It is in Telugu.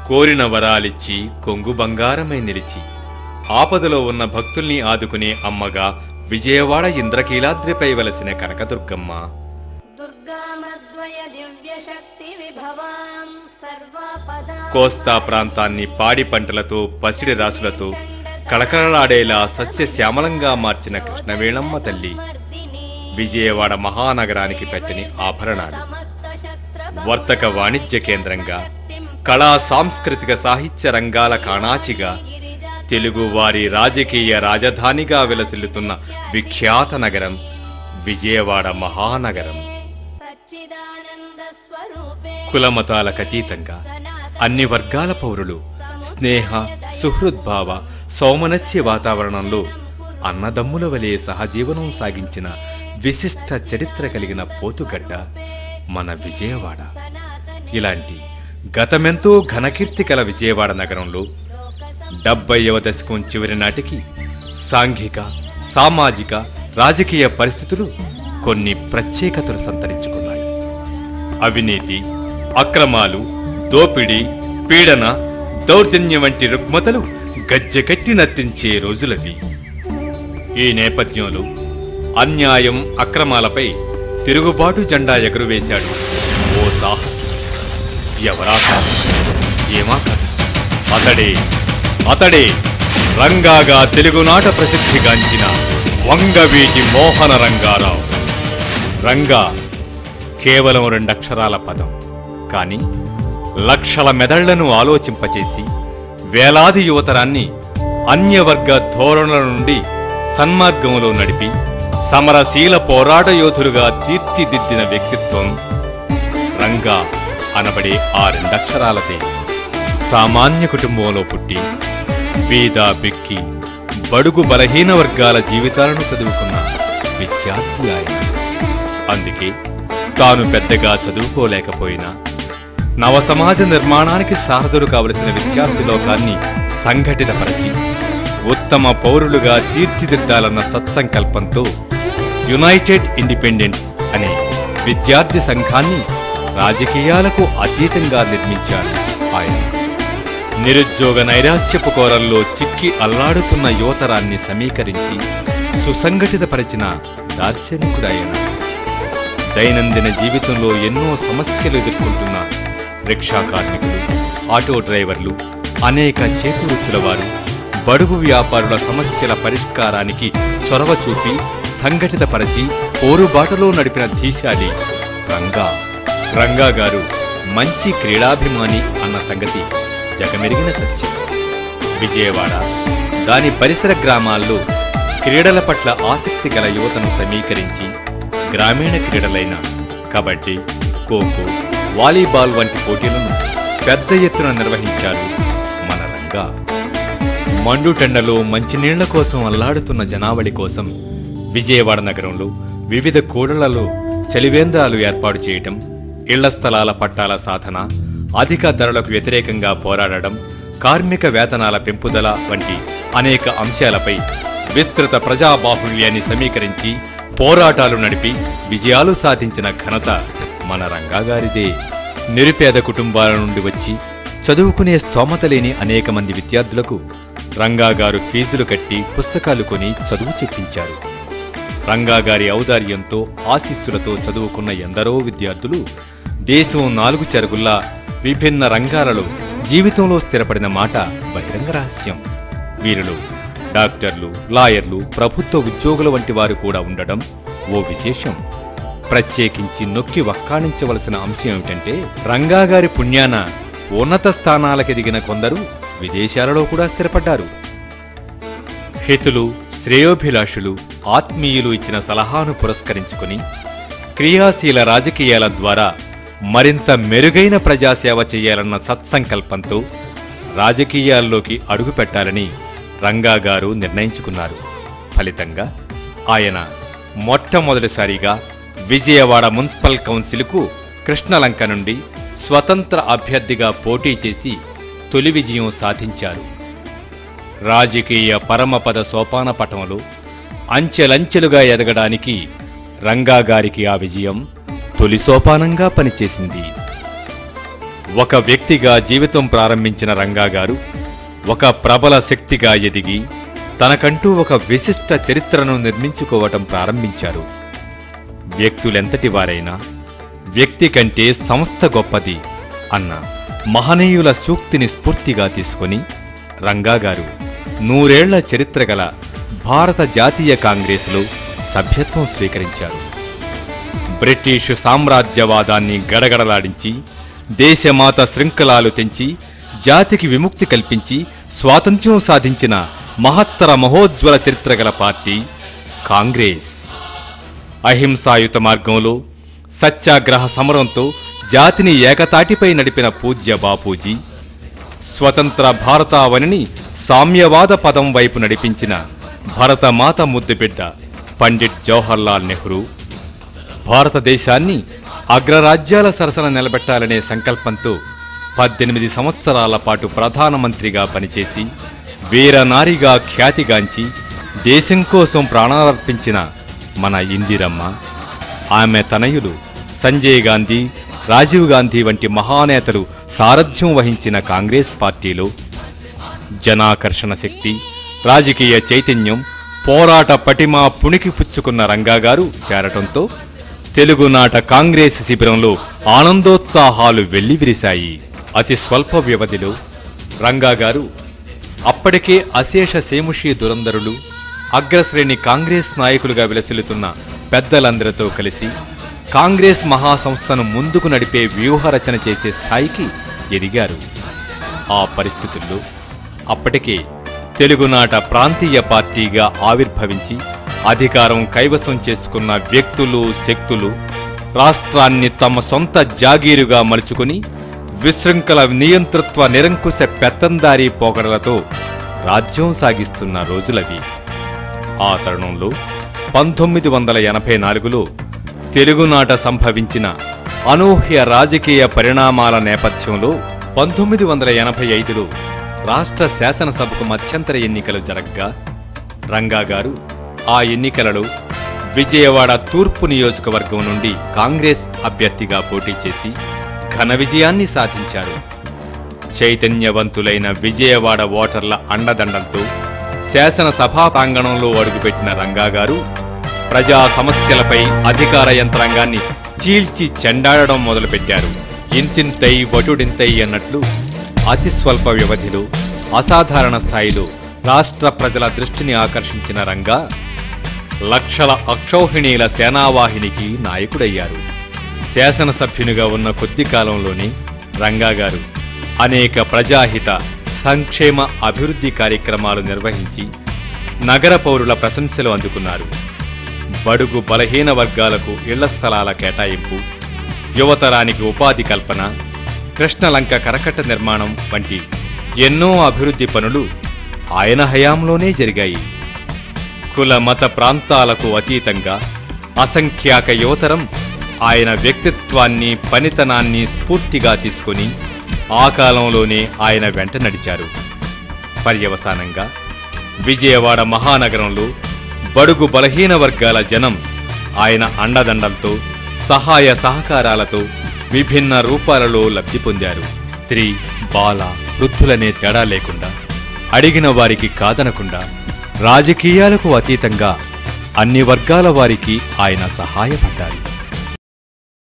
కోరిన వరాలిచ్చి కొంగు బంగారమై నిలిచి ఆపదలో ఉన్న భక్తుల్ని ఆదుకునే అమ్మగా విజయవాడ ఇంద్రకీలాద్రిపై వెలసిన కనకదుర్గమ్మ దుర్గామద్వయ దివ్య శక్తి విభవాం సర్వపదా కోస్తా ప్రాంతాన్ని పాడి పంటలతో పసిడి రాసులతో కళకళలాడేలా సస్యశ్యామలంగా మార్చిన కృష్ణవేణమ్మ తల్లి విజయవాడ మహానగరానికి పెట్టని ఆభరణాలు వర్తక వాణిజ్య కేంద్రంగా కళా సాంస్కృతిక సాహిత్య రంగాల కాణాచిగా తెలుగు వారి రాజకీయ రాజధానిగా విలసిల్లుతున్న విఖ్యాత నగరం విజయవాడ మహానగరం సచ్చిదానంద స్వరూపే కులమతాలకు అతీతంగా అన్ని వర్గాల పౌరులు స్నేహ సుహృద్భావ సౌమనస్య వాతావరణంలో అన్నదమ్ముల వలె సహజీవనం సాగించిన విశిష్ట చరిత్ర కలిగిన పోతుగడ్డ మన విజయవాడ ఇలాంటి గతమెంతో ఘనకీర్తి కల విజయవాడ నగరంలో డెబ్బైవ దశకం చివరి నాటికి సాంఘిక సామాజిక రాజకీయ పరిస్థితులు కొన్ని ప్రత్యేకతలు సంతరించుకున్నాయి అవినీతి అక్రమాలు దోపిడీ పీడన దౌర్జన్యం వంటి రుగ్మతలు గజ్జెకట్టి నర్తించే రోజులవి ఈ నేపథ్యంలో అన్యాయం అక్రమాలపై తిరుగుబాటు జెండా ఎగురవేశాడు ఓ సాహసి ఎవరా కాదు ఏమా కాదు అతడే అతడే రంగాగా తెలుగునాట ప్రసిద్ధిగాంచిన వంగవీటి మోహన రంగారావు రంగా కేవలం రెండక్షరాల పదం కానీ లక్షల మెదళ్లను ఆలోచింపచేసి వేలాది యువతరాన్ని అన్యవర్గ ధోరణుల నుండి సన్మార్గంలో నడిపి సమరశీల పోరాట యోధులుగా తీర్చిదిద్దిన వ్యక్తిత్వం రంగా అనబడే ఆ రెండక్షరాలదే సామాన్య కుటుంబంలో పుట్టి బీద బిక్కి బడుగు బలహీన వర్గాల జీవితాలను చదువుకున్న విద్యార్థి ఆయన అందుకే తాను పెద్దగా చదువుకోలేకపోయినా నవ సమాజ నిర్మాణానికి సారథులు కావలసిన విద్యార్థి లోకాన్ని సంఘటితపరిచి ఉత్తమ పౌరులుగా తీర్చిదిద్దాలన్న సత్సంకల్పంతో యునైటెడ్ ఇండిపెండెన్స్ అనే విద్యార్థి సంఘాన్ని రాజకీయాలకు అతీతంగా నిర్మించారు ఆయన నిరుద్యోగ నైరాశ్యపు కోరల్లో చిక్కి అల్లాడుతున్న యువతరాన్ని సమీకరించి సుసంఘటితపరిచిన దార్శనికుడాయన దైనందిన జీవితంలో ఎన్నో సమస్యలు ఎదుర్కొంటున్న రిక్షా కార్మికులు ఆటో డ్రైవర్లు అనేక చేతివృత్తుల వారు బడుగు వ్యాపారుల సమస్యల పరిష్కారానికి చొరవ చూపి సంఘటితపరచి పోరుబాటలో నడిపిన ధీశాలి రంగా రంగా గారు మంచి క్రీడాభిమాని అన్న సంగతి జగమెరిగిన సత్యం విజయవాడ దాని పరిసర గ్రామాల్లో క్రీడల పట్ల ఆసక్తి గల యువతను సమీకరించి గ్రామీణ క్రీడలైన కబడ్డీ ఖోఖో వాలీబాల్ వంటి పోటీలను పెద్ద ఎత్తున నిర్వహించారు మన రంగా మండుటెండలో మంచినీళ్ల కోసం అల్లాడుతున్న జనావళి కోసం విజయవాడ నగరంలో వివిధ కూడళ్లలో చలివేంద్రాలు ఏర్పాటు చేయటం ఇళ్ల స్థలాల పట్టాల సాధన అధిక ధరలకు వ్యతిరేకంగా పోరాడడం కార్మిక వేతనాల పెంపుదల వంటి అనేక అంశాలపై విస్తృత ప్రజాబాహుళ్యాన్ని సమీకరించి పోరాటాలు నడిపి విజయాలు సాధించిన ఘనత మన రంగాగారిదే నిరుపేద కుటుంబాల నుండి వచ్చి చదువుకునే స్తోమత లేని అనేక మంది విద్యార్థులకు రంగాగారు ఫీజులు కట్టి పుస్తకాలు కొని చదువు చెప్పించారు రంగాగారి ఔదార్యంతో ఆశీస్సులతో చదువుకున్న ఎందరో విద్యార్థులు దేశం నాలుగు చెరుగుల్లా విభిన్న రంగాలలో జీవితంలో స్థిరపడిన మాట బహిరంగ రహస్యం వీరిలో డాక్టర్లు లాయర్లు ప్రభుత్వ ఉద్యోగుల వంటి వారు కూడా ఉండడం ఓ విశేషం ప్రత్యేకించి నొక్కి వక్కాణించవలసిన అంశం ఏమిటంటే రంగాగారి పుణ్యాన ఉన్నత స్థానాలకెదిగిన కొందరు విదేశాలలో కూడా స్థిరపడ్డారు హితులు శ్రేయోభిలాషులు ఆత్మీయులు ఇచ్చిన సలహాను పురస్కరించుకుని క్రియాశీల రాజకీయాల ద్వారా మరింత మెరుగైన ప్రజాసేవ చేయాలన్న సత్సంకల్పంతో రాజకీయాల్లోకి అడుగుపెట్టాలని రంగా గారు నిర్ణయించుకున్నారు ఫలితంగా ఆయన మొట్టమొదటిసారిగా విజయవాడ మున్సిపల్ కౌన్సిల్కు కృష్ణలంక నుండి స్వతంత్ర అభ్యర్థిగా పోటీ చేసి తొలి విజయం సాధించారు రాజకీయ పరమపద సోపాన పటంలో అంచెలంచెలుగా ఎదగడానికి రంగా గారికి ఆ విజయం తొలి సోపానంగా పనిచేసింది ఒక వ్యక్తిగా జీవితం ప్రారంభించిన రంగా గారు ఒక ప్రబల శక్తిగా ఎదిగి తనకంటూ ఒక విశిష్ట చరిత్రను నిర్మించుకోవటం ప్రారంభించారు వ్యక్తులెంతటి వారైనా వ్యక్తి కంటే సంస్థ గొప్పది అన్న మహనీయుల సూక్తిని స్ఫూర్తిగా తీసుకొని రంగా గారు నూరేళ్ల చరిత్ర గల భారత జాతీయ కాంగ్రెసులో సభ్యత్వం స్వీకరించారు బ్రిటిషు సామ్రాజ్యవాదాన్ని గడగడలాడించి దేశమాత శృంఖలాలు తెంచి జాతికి విముక్తి కల్పించి స్వాతంత్ర్యం సాధించిన మహత్తర మహోజ్వల చరిత్ర గల పార్టీ కాంగ్రెస్ అహింసాయుత మార్గంలో సత్యాగ్రహ సమరంతో జాతిని ఏకతాటిపై నడిపిన పూజ్య బాపూజీ స్వతంత్ర భారతావనిని సామ్యవాద పదం వైపు నడిపించిన భరతమాత ముద్దుబిడ్డ పండిట్ జవహర్లాల్ నెహ్రూ భారతదేశాన్ని అగ్రరాజ్యాల సరసన నిలబెట్టాలనే సంకల్పంతో పద్దెనిమిది సంవత్సరాల పాటు ప్రధానమంత్రిగా పనిచేసి వీరనారిగా ఖ్యాతిగాంచి దేశం కోసం ప్రాణాలర్పించిన మన ఇందిరమ్మ ఆమె తనయులు సంజయ్ గాంధీ రాజీవ్ గాంధీ వంటి మహానేతలు సారథ్యం వహించిన కాంగ్రెస్ పార్టీలో జనాకర్షణ శక్తి రాజకీయ చైతన్యం పోరాట పటిమ పుణికి పుచ్చుకున్న రంగా గారు చేరటంతో తెలుగునాట కాంగ్రెస్ శిబిరంలో ఆనందోత్సాహాలు వెల్లివిరిశాయి అతి స్వల్ప వ్యవధిలో రంగా గారు అప్పటికే అశేష సేముషి దురంధరులు అగ్రశ్రేణి కాంగ్రెస్ నాయకులుగా విలసిల్లుతున్న పెద్దలందరితో కలిసి కాంగ్రెస్ మహాసంస్థను ముందుకు నడిపే వ్యూహరచన చేసే స్థాయికి ఎదిగారు ఆ పరిస్థితుల్లో అప్పటికే తెలుగునాట ప్రాంతీయ పార్టీగా ఆవిర్భవించి అధికారం కైవసం చేసుకున్న వ్యక్తులు శక్తులు రాష్ట్రాన్ని తమ సొంత జాగీరుగా మలుచుకుని విశృంఖల నియంతృత్వ నిరంకుశ పెత్తందారీ పోకడలతో రాజ్యం సాగిస్తున్న రోజులవి ఆ తరుణంలో పంతొమ్మిది వందల ఎనభై నాలుగులో తెలుగునాట సంభవించిన అనూహ్య రాజకీయ పరిణామాల నేపథ్యంలో పంతొమ్మిది వందల ఎనభై ఐదులో రాష్ట్ర శాసనసభకు మధ్యంతర ఎన్నికలు జరగ్గా రంగా గారు ఆ ఎన్నికలలో విజయవాడ తూర్పు నియోజకవర్గం నుండి కాంగ్రెస్ అభ్యర్థిగా పోటీ చేసి ఘన విజయాన్ని సాధించారు చైతన్యవంతులైన విజయవాడ ఓటర్ల అండదండలతో శాసనసభా ప్రాంగణంలో అడుగుపెట్టిన రంగా గారు ప్రజా సమస్యలపై అధికార యంత్రాంగాన్ని చీల్చి చెండాడడం మొదలుపెట్టారు ఇంతింతై వటుడింతై అన్నట్లు అతి స్వల్ప వ్యవధిలో అసాధారణ స్థాయిలో రాష్ట్ర ప్రజల దృష్టిని ఆకర్షించిన రంగా లక్షల అక్షౌహిణీల సేనావాహినికి నాయకుడయ్యారు శాసనసభ్యునిగా ఉన్న కొద్ది కాలంలోనే రంగా గారు అనేక ప్రజాహిత సంక్షేమ అభివృద్ధి కార్యక్రమాలు నిర్వహించి నగర పౌరుల ప్రశంసలు అందుకున్నారు బడుగు బలహీన వర్గాలకు ఇళ్ల స్థలాల కేటాయింపు యువతరానికి ఉపాధి కల్పన కృష్ణలంక కరకట్ట నిర్మాణం వంటి ఎన్నో అభివృద్ధి పనులు ఆయన హయాంలోనే జరిగాయి కుల మత ప్రాంతాలకు అతీతంగా అసంఖ్యాక యువతరం ఆయన వ్యక్తిత్వాన్ని పనితనాన్ని స్ఫూర్తిగా తీసుకొని ఆ కాలంలోనే ఆయన వెంట నడిచారు పర్యవసానంగా విజయవాడ మహానగరంలో బడుగు బలహీన వర్గాల జనం ఆయన అండదండలతో సహాయ సహకారాలతో విభిన్న రూపాలలో లబ్ధి పొందారు స్త్రీ బాల వృద్ధులనే తేడా లేకుండా అడిగిన వారికి కాదనకుండా రాజకీయాలకు అతీతంగా అన్ని వర్గాల వారికి ఆయన సహాయపడ్డారు